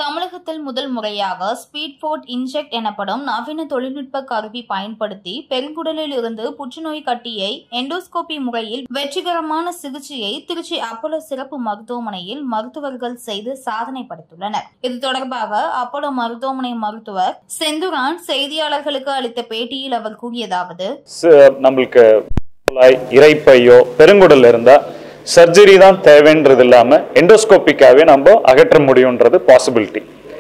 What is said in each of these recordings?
தமிழகத்தில் முதல் முறையாக ஸ்பீட் போர்ட் இன்ஜெக்ட் எனப்படும் நவீன தொழில்நுட்ப கருவி பயன்படுத்தி பெருங்குடலில் இருந்து புற்றுநோய் கட்டியை எண்டோஸ்கோபி முறையில் வெற்றிகரமான சிகிச்சையை திருச்சி அப்போலோ சிறப்பு மருத்துவமனையில் மருத்துவர்கள் செய்து சாதனை படைத்துள்ளனர் இது தொடர்பாக அப்போலோ மருத்துவமனை மருத்துவர் செந்துரான் செய்தியாளர்களுக்கு அளித்த பேட்டியில் அவர் கூறியதாவது ச- நம்மளுக்கு குழாய், இரைப்பையோ பெருங்குடல் இருந்தா சர்ஜரி தான் தேவைன்றது இல்லாம எண்டோஸ்கோப்பிக்காவே நம்ம அகற்ற முடியுன்றது பாசிபிலிட்டி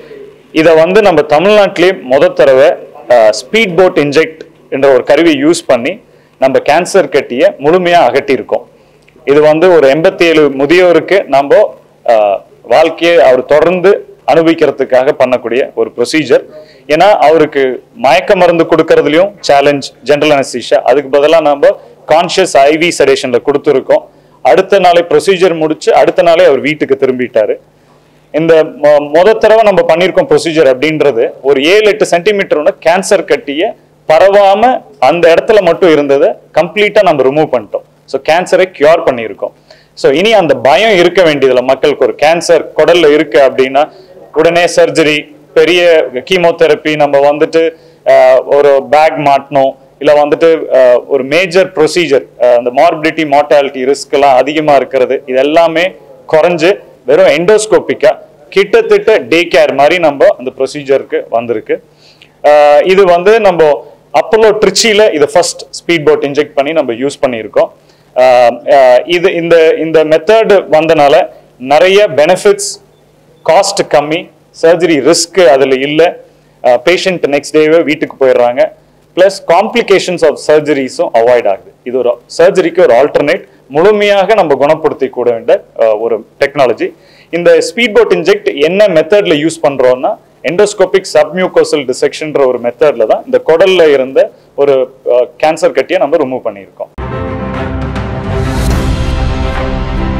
இதை வந்து நம்ம தமிழ்நாட்டிலே முத தடவை ஸ்பீட் போட் இன்ஜெக்ட் என்ற ஒரு கருவியை யூஸ் பண்ணி நம்ம கேன்சர் கட்டிய முழுமையா அகட்டியிருக்கோம் இது வந்து ஒரு எண்பத்தி ஏழு முதியோருக்கு நம்ம அஹ், வாழ்க்கையை அவர் தொடர்ந்து அனுபவிக்கிறதுக்காக பண்ணக்கூடிய ஒரு ப்ரொசீஜர் ஏன்னா அவருக்கு மயக்க மருந்து கொடுக்கறதுலயும் சேலஞ்ச் ஜென்ரல் அனஸ்தீஷா அதுக்கு பதிலாக நம்ம கான்ஷியஸ் ஐவி செடேஷன்ல கொடுத்துருக்கோம் அடுத்த நாளே ப்ரொசீஜர் முடிச்சு அடுத்த நாளே அவர் வீட்டுக்கு திரும்பிட்டாரு இந்த மொ- முத தடவை நம்ம பண்ணியிருக்கோம் ப்ரொசீஜர் அப்படின்றது ஒரு ஏழு எட்டு சென்டிமீட்டர் கேன்சர் கட்டிய பரவாம அந்த இடத்துல மட்டும் இருந்ததை கம்ப்ளீட்டா நம்ம ரிமூவ் பண்ணிட்டோம் ஸோ கேன்சரை கியூர் பண்ணியிருக்கோம் ஸோ இனி அந்த பயம் இருக்க வேண்டியதில்ல மக்களுக்கு ஒரு கேன்சர் குடல்ல இருக்கு அப்படின்னா உடனே சர்ஜரி பெரிய கீமோதெரப்பி நம்ம வந்துட்டு ஆஹ், ஒரு பேக் மாட்டணும் இல்ல வந்துட்டு ஆஹ், ஒரு மேஜர் ப்ரொசீஜர் அந்த மார்பிலிட்டி மார்டாலிட்டி ரிஸ்க் எல்லாம் அதிகமா இருக்கிறது இது எல்லாமே குறைஞ்சு வெறும் எண்டோஸ்கோப்பிக்கா கிட்டத்தட்ட டே கேர் மாதிரி நம்ம அந்த ப்ரொசீஜருக்கு வந்திருக்கு ஆஹ், இது வந்து நம்ம அப்போலோ ட்ரிச்சியில இதை ஃபர்ஸ்ட் ஸ்பீட் போட் இன்ஜெக்ட் பண்ணி நம்ம யூஸ் பண்ணியிருக்கோம் ஆஹ், ஆஹ், இது இந்த இந்த மெத்தட் வந்தனால நிறைய பெனிஃபிட்ஸ் காஸ்ட் கம்மி சர்ஜரி ரிஸ்க் அதில் இல்லை பேஷண்ட் நெக்ஸ்ட் டேவே வீட்டுக்கு போயிடுறாங்க ப்ளஸ் காம்ப்ளிகேஷன்ஸ் ஆஃப் சர்ஜரிஸும் அவாய்ட் ஆகுது இது ஒரு சர்ஜரிக்கு ஒரு ஆல்டர்னேட் முழுமையாக நம்ம குணப்படுத்தி கூட வேண்டிய அஹ், ஒரு டெக்னாலஜி இந்த ஸ்பீட் போட் இன்ஜெக்ட் என்ன மெத்தட்ல யூஸ் பண்றோம்னா எண்டோஸ்கோபிக் சப்மியூகோசல் டிசெக்ஷன்ற ஒரு மெத்தட்ல தான் இந்த குடல்ல இருந்த ஒரு கேன்சர் கட்டியை நம்ம ரிமூவ் பண்ணியிருக்கோம்